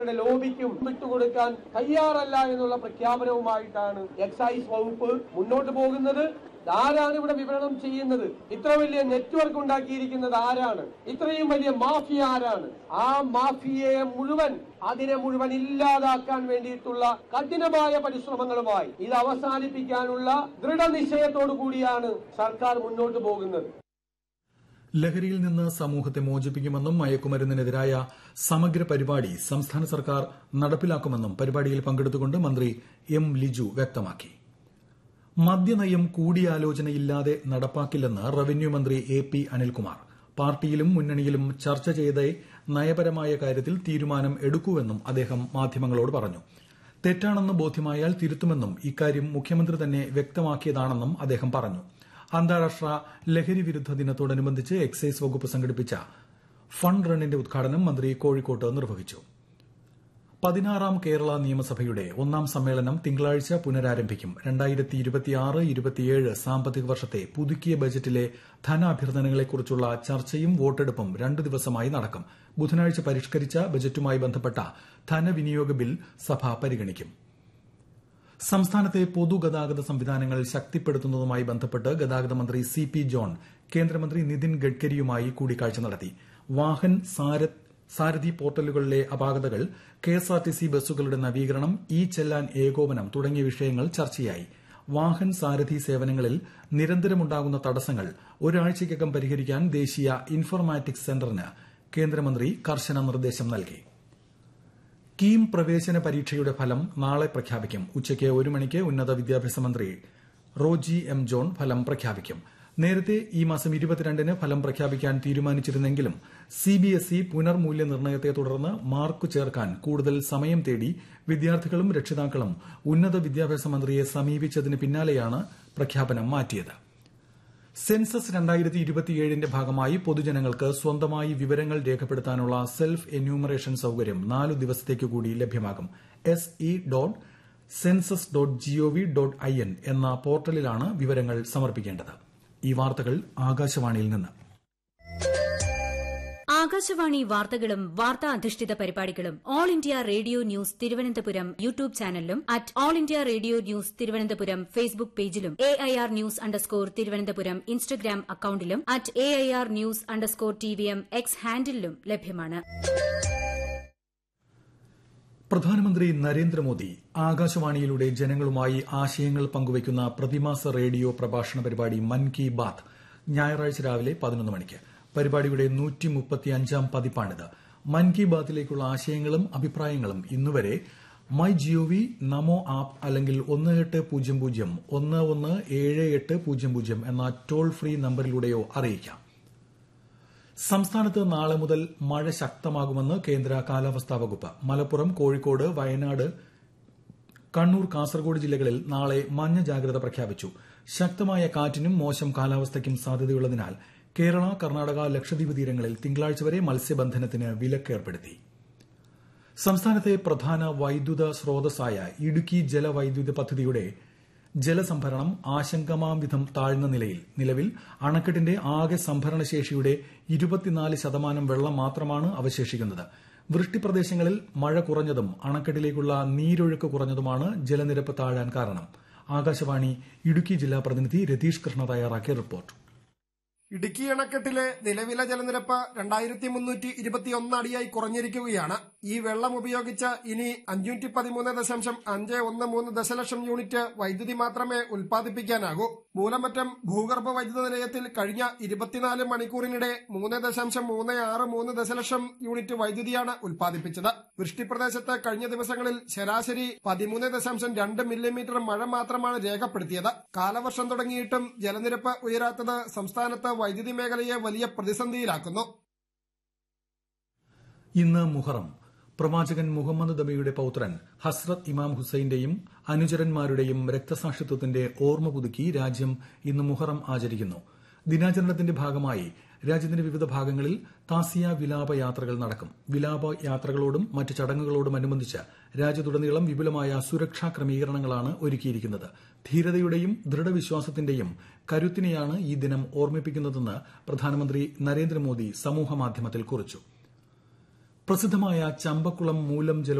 ലോബിക്കും വിട്ടുകൊടുക്കാൻ തയ്യാറല്ല എന്നുള്ള പ്രഖ്യാപനവുമായിട്ടാണ് എക്സൈസ് വകുപ്പ് മുന്നോട്ട് പോകുന്നത് ആരാണ് ഇവിടെ വിപണനം ചെയ്യുന്നത് ഇത്ര വലിയ നെറ്റ്വർക്ക് ഉണ്ടാക്കിയിരിക്കുന്നത് ആരാണ് ഇത്രയും വലിയ മാഫിയ ആരാണ് ആ മാഫിയയെ മുഴുവൻ അതിനെ മുഴുവൻ ഇല്ലാതാക്കാൻ വേണ്ടിയിട്ടുള്ള കഠിനമായ പരിശ്രമങ്ങളുമായി ഇത് അവസാനിപ്പിക്കാനുള്ള ദൃഢനിശ്ചയത്തോടു കൂടിയാണ് സർക്കാർ മുന്നോട്ട് പോകുന്നത് ലഹരിയിൽ നിന്ന് സമൂഹത്തെ മോചിപ്പിക്കുമെന്നും മയക്കുമരുന്നിനെതിരായ സമഗ്ര പരിപാടി സംസ്ഥാന സർക്കാർ നടപ്പിലാക്കുമെന്നും പരിപാടിയിൽ പങ്കെടുത്തുകൊണ്ട് മന്ത്രി എം ലിജു വ്യക്തമാക്കി മദ്യനയം കൂടിയാലോചനയില്ലാതെ നടപ്പാക്കില്ലെന്ന് റവന്യൂ മന്ത്രി എ പി അനിൽകുമാർ പാർട്ടിയിലും മുന്നണിയിലും ചർച്ച ചെയ്തേ നയപരമായ കാര്യത്തിൽ തീരുമാനം എടുക്കൂവെന്നും അദ്ദേഹം മാധ്യമങ്ങളോട് പറഞ്ഞു തെറ്റാണെന്ന് ബോധ്യമായാൽ തിരുത്തുമെന്നും ഇക്കാര്യം മുഖ്യമന്ത്രി തന്നെ വ്യക്തമാക്കിയതാണെന്നും അദ്ദേഹം പറഞ്ഞു അന്താരാഷ്ട്ര ലഹരി വിരുദ്ധ ദിനത്തോടനുബന്ധിച്ച് എക്സൈസ് വകുപ്പ് സംഘടിപ്പിച്ച ഫണ്ട് റണ്ണിന്റെ ഉദ്ഘാടനം മന്ത്രി കോഴിക്കോട്ട് നിർവഹിച്ചു പതിനാറാം കേരള നിയമസഭയുടെ ഒന്നാം സമ്മേളനം തിങ്കളാഴ്ച പുനരാരംഭിക്കും രണ്ടായിരത്തി ഇരുപത്തിയാറ് ഇരുപത്തിയേഴ് സാമ്പത്തിക വർഷത്തെ പുതുക്കിയ ബജറ്റിലെ ധനാഭ്യർത്ഥനകളെക്കുറിച്ചുള്ള ചർച്ചയും വോട്ടെടുപ്പും രണ്ടു ദിവസമായി നടക്കും ബുധനാഴ്ച പരിഷ്കരിച്ച ബജറ്റുമായി ബന്ധപ്പെട്ട ധനവിനിയോഗ ബിൽ സഭ പരിഗണിക്കും സംസ്ഥാനത്തെ പൊതുഗതാഗത സംവിധാനങ്ങൾ ശക്തിപ്പെടുത്തുന്നതുമായി ബന്ധപ്പെട്ട് ഗതാഗത മന്ത്രി സി പി ജോൺ കേന്ദ്രമന്ത്രി നിതിൻ ഗഡ്കരിയുമായി കൂടിക്കാഴ്ച നടത്തി വാഹൻ സാരഥി പോർട്ടലുകളിലെ അപാകതകൾ കെഎസ്ആർടിസി ബസ്സുകളുടെ നവീകരണം ഇ ചെല്ലാൻ ഏകോപനം തുടങ്ങിയ വിഷയങ്ങൾ ചർച്ചയായി വാഹൻ സാരഥി സേവനങ്ങളിൽ നിരന്തരമുണ്ടാകുന്ന തടസ്സങ്ങൾ ഒരാഴ്ചയ്ക്കകം പരിഹരിക്കാൻ ദേശീയ ഇൻഫർമാറ്റിക്സ് സെന്ററിന് കേന്ദ്രമന്ത്രി കർശന നിർദ്ദേശം നൽകി കീം പ്രവേശന പരീക്ഷയുടെ ഫലം നാളെ പ്രഖ്യാപിക്കും ഉച്ചയ്ക്ക് ഒരു മണിക്ക് ഉന്നത വിദ്യാഭ്യാസ മന്ത്രി റോജി എം ജോൺ ഫലം പ്രഖ്യാപിക്കും നേരത്തെ ഈ മാസം ഇരുപത്തിരണ്ടിന് ഫലം പ്രഖ്യാപിക്കാൻ തീരുമാനിച്ചിരുന്നെങ്കിലും സിബിഎസ്ഇ പുനർമൂല്യനിർണ്ണയത്തെ തുടർന്ന് മാർക്ക് ചേർക്കാൻ കൂടുതൽ സമയം തേടി വിദ്യാർത്ഥികളും രക്ഷിതാക്കളും ഉന്നത വിദ്യാഭ്യാസ മന്ത്രിയെ സമീപിച്ചതിന് പിന്നാലെയാണ് പ്രഖ്യാപനം മാറ്റിയത് സെൻസസ് രണ്ടായിരത്തി ഇരുപത്തിയേഴിന്റെ ഭാഗമായി പൊതുജനങ്ങൾക്ക് സ്വന്തമായി വിവരങ്ങൾ രേഖപ്പെടുത്താനുള്ള സെൽഫ് എന്യൂമറേഷൻ സൌകര്യം നാലു ദിവസത്തേക്ക് കൂടി ലഭ്യമാകും S E dot census dot G O V dot I N എന്ന പോർട്ടലിലാണ് വിവരങ്ങൾ സമർപ്പിക്കേണ്ടത് ഈ വാർത്തകൾ ആകാശവാണിയിൽ നിന്ന് ആകാശവാണി വാർത്തകളും വാർത്താ അധിഷ്ഠിത പരിപാടികളും All India Radio news Thiruvananthapuram YouTube ചാനലിലും at All India Radio news Thiruvananthapuram Facebook പേജിലും A I R news underscore Thiruvananthapuram Instagram അക്കൌണ്ടിലും at A I R news underscore T V M X ഹാൻഡിലും ലഭ്യമാണ് പ്രധാനമന്ത്രി നരേന്ദ്രമോദി ആകാശവാണിയിലൂടെ ജനങ്ങളുമായി ആശയങ്ങൾ പങ്കുവയ്ക്കുന്ന പ്രതിമാസ റേഡിയോ പ്രഭാഷണ പരിപാടി മൻ കി ബാത് ഞായറാഴ്ച രാവിലെ പതിനൊന്ന് മണിക്ക് പരിപാടിയുടെ നൂറ്റിമുപ്പത്തിയഞ്ചാം പതിപ്പാണിത് മൻ കി ബാത്തിലേക്കുള്ള ആശയങ്ങളും അഭിപ്രായങ്ങളും ഇന്നുവരെ മൈ ജിഒവി നമോ ആപ്പ് അല്ലെങ്കിൽ ഒന്ന് എട്ട് പൂജ്യം പൂജ്യം ഒന്ന് ഒന്ന് ഏഴ് എട്ട് പൂജ്യം പൂജ്യം എന്ന ടോൾ ഫ്രീ നമ്പറിലൂടെയോ അറിയിക്കാം സംസ്ഥാനത്ത് നാളെ മുതൽ മഴ ശക്തമാകുമെന്ന് കേന്ദ്ര കാലാവസ്ഥാ വകുപ്പ് മലപ്പുറം കോഴിക്കോട് വയനാട് കണ്ണൂർ കാസർഗോഡ് ജില്ലകളിൽ നാളെ മഞ്ഞ ജാഗ്രത പ്രഖ്യാപിച്ചു ശക്തമായ കാറ്റിനും മോശം കാലാവസ്ഥയ്ക്കും സാധ്യതയുള്ളതിനാൽ കേരള കർണാടക ലക്ഷദ്വീപ് തീരങ്ങളിൽ തിങ്കളാഴ്ച വരെ മത്സ്യബന്ധനത്തിന് വിലക്ക് ഏർപ്പെടുത്തി സംസ്ഥാനത്തെ പ്രധാന വൈദ്യുത സ്രോതസ്സായ ഇടുക്കി ജലവൈദ്യുത പദ്ധതിയുടെ ജലസംഭരണം ആശങ്കമാം വിധം താഴ്ന്ന നിലയിൽ നിലവിൽ അണക്കെട്ടിന്റെ ആകെ സംഭരണശേഷിയുടെ ഇരുപത്തിനാല് ശതമാനം വെള്ളം മാത്രമാണ് അവശേഷിക്കുന്നത് വൃഷ്ടിപ്രദേശങ്ങളിൽ മഴ കുറഞ്ഞതും അണക്കെട്ടിലേക്കുള്ള നീരൊഴുക്ക് കുറഞ്ഞതുമാണ് ജലനിരപ്പ് താഴാൻ കാരണം ആകാശവാണി ഇടുക്കി ജില്ലാ പ്രതിനിധി രതീഷ് കൃഷ്ണ തയ്യാറാക്കിയ റിപ്പോർട്ട് ഇടുക്കി അണക്കെട്ടിലെ നിലവിലെ ജലനിരപ്പ് രണ്ടായിരത്തി മുന്നൂറ്റി ഇരുപത്തിയൊന്ന് അടിയായി കുറഞ്ഞിരിക്കുകയാണ് ഈ വെള്ളം ഉപയോഗിച്ച് ഇനി അഞ്ഞൂറ്റി പതിമൂന്ന് ദശാംശം അഞ്ച് ഒന്ന് മൂന്ന് ദശലക്ഷം യൂണിറ്റ് വൈദ്യുതി മാത്രമേ ഉൽപ്പാദിപ്പിക്കാനാകൂ മൂലമറ്റം ഭൂഗർഭ വൈദ്യുത നിലയത്തിൽ കഴിഞ്ഞ ഇരുപത്തിനാല് മണിക്കൂറിനിടെ മൂന്ന് ദശാംശം മൂന്ന് ആറ് മൂന്ന് ദശലക്ഷം യൂണിറ്റ് വൈദ്യുതിയാണ് ഉൽപ്പാദിപ്പിച്ചത് വൃഷ്ടിപ്രദേശത്ത് കഴിഞ്ഞ ദിവസങ്ങളിൽ ശരാശരി പതിമൂന്ന് ദശാംശം രണ്ട് മില്ലിമീറ്റർ മഴ മാത്രമാണ് രേഖപ്പെടുത്തിയത് കാലവർഷം തുടങ്ങിയിട്ടും ജലനിരപ്പ് ഉയരാത്തത് സംസ്ഥാനത്ത് വൈദ്യുതി മേഖലയെ വലിയ പ്രതിസന്ധിയിലാക്കുന്നു ഇന്ന് മുഹറം പ്രവാചകൻ മുഹമ്മദ് നബിയുടെ പൌത്രൻ ഹസ്രത്ത് ഇമാം ഹുസൈന്റെയും അനുചരന്മാരുടെയും രക്തസാക്ഷിത്വത്തിന്റെ ഓർമ്മ പുതുക്കി രാജ്യം ഇന്ന് മുഹറം ആചരിക്കുന്നു ദിനാചരണത്തിന്റെ ഭാഗമായി രാജ്യത്തിന്റെ വിവിധ ഭാഗങ്ങളിൽ താസിയ വിലാപ യാത്രകൾ നടക്കും വിലാപ യാത്രകളോടും മറ്റ് ചടങ്ങുകളോടുമനുബന്ധിച്ച് രാജ്യത്തുടനീളം വിപുലമായ സുരക്ഷാ ക്രമീകരണങ്ങളാണ് ഒരുക്കിയിരിക്കുന്നത് ധീരതയുടെയും ദൃഢവിശ്വാസത്തിന്റെയും കരുത്തിനെയാണ് ഈ ദിനം ഓർമ്മിപ്പിക്കുന്നതെന്ന് പ്രധാനമന്ത്രി നരേന്ദ്രമോദി സമൂഹമാധ്യമത്തിൽ കുറിച്ചു പ്രസിദ്ധമായ ചമ്പക്കുളം മൂലം ജല